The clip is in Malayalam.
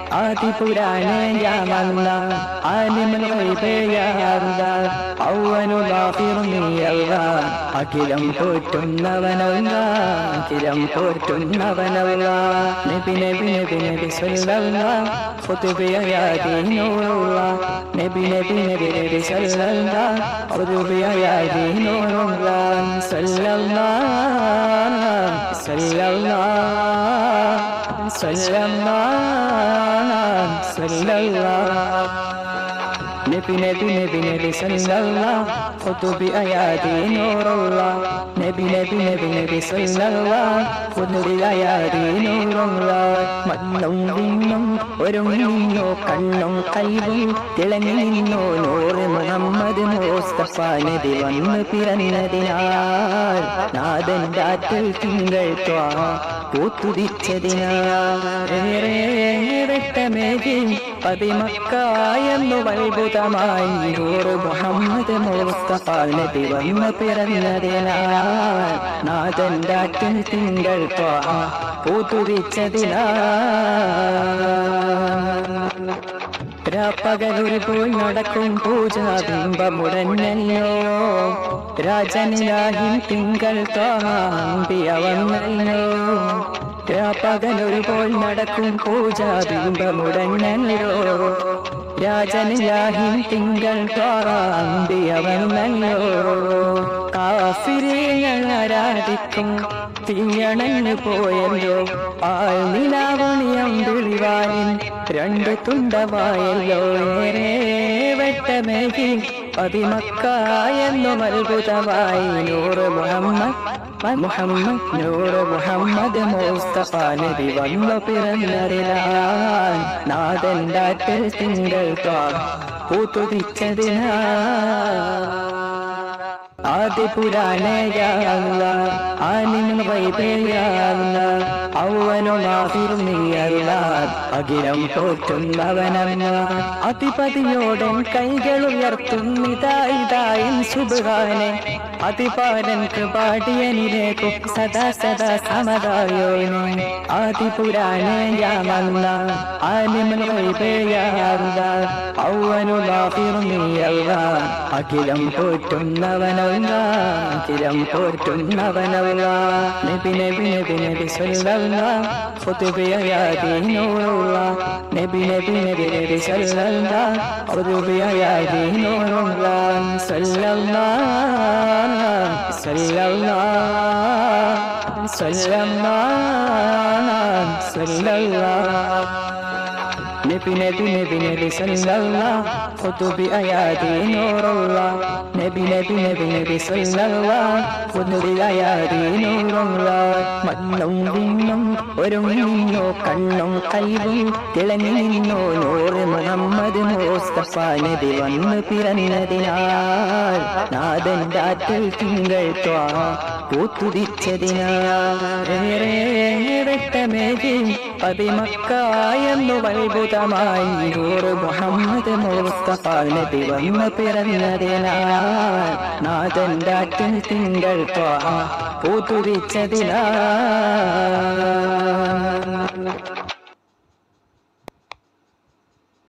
ആദിപുരാണയാമല്ല ആലിമുൽ ഗൈബയാർദ ഔവനു ലാഹിറു നീയല്ല അഖിലം പോറ്റുന്നവനല്ല അഖിലം പോറ്റുന്നവനല്ല നബി നബി നബി നബി സല്ലല്ലാ ഖുതുബിയാദീനുള്ള നബി നബി നബി നബി സല്ലല്ലാ ഖുതുബിയാദീനുള്ള സല്ലല്ലാ സല്ലല്ലാ സല്ലല്ലാ സല്ലല്ലാ നബി നബി നബി നബി സല്ലല്ലാ ഖുതുബി അയാദി നൂറുള്ള നബി നബി നബി നബി സല്ലല്ലാ ഖുതുബി അയാദി നൂറുള്ള മണ്ണും വിണ്ണും ഒരു നിന്നോ കണ്ണും കൈവും തിളങ്ങി നിന്നോ നൂറ് മുഹമ്മദ് മുസ്തഫ നബി വന്ന് പിറന്നതിനാൽ നാദൻ രാറ്റിൽ തിങ്കൾ ത്വാ പൂത്തുതിച്ചതിനാൽ ഏറെ വെട്ടമേകി പതിമക്കായെന്നു വൈഭുതമായി നൂറ് മുഹമ്മദ് മുസ്തഫ നബി വന്ന് പിറന്നതിനാൽ നാദൻ രാറ്റിൽ തിങ്കൾ ത്വാ പൂത്തുതിച്ചതിനാൽ രാപ്പകലൊരു പോയി നടക്കും പൂജാബിംബമുടഞ്ഞല്ലോ രാജനിലാഹിൻ തിങ്കൾ താമ്പിയ വന്നല്ലോ രാപ്പകലൊരു പോയി നടക്കും പൂജാബിംബമുടഞ്ഞല്ലോ രാജനിലാഹിൻ തിങ്കൾ താമ്പിയ വന്നല്ലോ കാഫിരികൾ ആരാധിക്കും തീയണഞ്ഞു പോയല്ലോ ആൾ നിലാവണിയം വിളിവാനിൻ രണ്ട് തുണ്ടമായല്ലോ ഏറെ വെട്ടമേകി പതിമക്കായെന്നും അത്ഭുതമായി നൂറ് മുഹമ്മദ് മുഹമ്മദ് നൂറ് മുഹമ്മദ് മുസ്തഫ നബി വന്നു പിറന്നറിയാൻ നാദൻ രാറ്റിൽ തിങ്കൾ പൂത്തുതിച്ചതിനാ ആദി പുരാണയാല്ല ആനിമുൽ ഗൈബയാല്ല ഔവനു നാഹിറു നീയല്ല അഖിലം പോറ്റുന്നവനല്ല അതിപതിയോടൻ കൈകൾ ഉയർത്തുന്നിതായിതായൻ സുബാനെ അതിപാലൻ കൃപാടിയനിലേക്കു സദാ സദാ സമതായോനെ ആദി പുരാണയാമല്ല ആനിമുൽ ഗൈബയാല്ല ഔവനു നാഹിറു നീയല്ല അഖിലം പോറ്റുന്നവനല്ല അഖിലം പോറ്റുന്നവനല്ല നബി നബി നബി നബി സല്ലല്ലാ ഖുതുബിയാദീനുള്ള നബി നബി നബി നബി സല്ലല്ലാ ഖുതുബിയാദീനുള്ള സല്ലല്ലാ സല്ലല്ലാ സല്ലല്ലാ സല്ലല്ലാ നബി നബി നബി നബി സല്ലല്ലാ ഖുതുബി അയാദി നൂറുള്ള നബി നബി നബി നബി സല്ലല്ലാ ഖുതുബി അയാദി നൂറുള്ള മണ്ണും വിണ്ണും ഒരു നിന്നോ കണ്ണും കൈവും തിളങ്ങി നിന്നോ നൂറ് മുഹമ്മദ് മുസ്തഫ നബി വന്ന് പിറന്നതിനാൽ നാദൻ രാറ്റിൽ തിങ്കൾ ത്വാ പൂത്തുതിച്ചതിനാൽ ഏറെ വെട്ടമേകി പതിമക്കായെന്നു വൈഭുതമായി നൂറ് മുഹമ്മദ് മുസ്തഫ നബി വന്ന് പിറന്നതിനാൽ നാദൻ രാറ്റിൽ തിങ്കൾ ത്വാ പൂത്തുതിച്ചതിനാൽ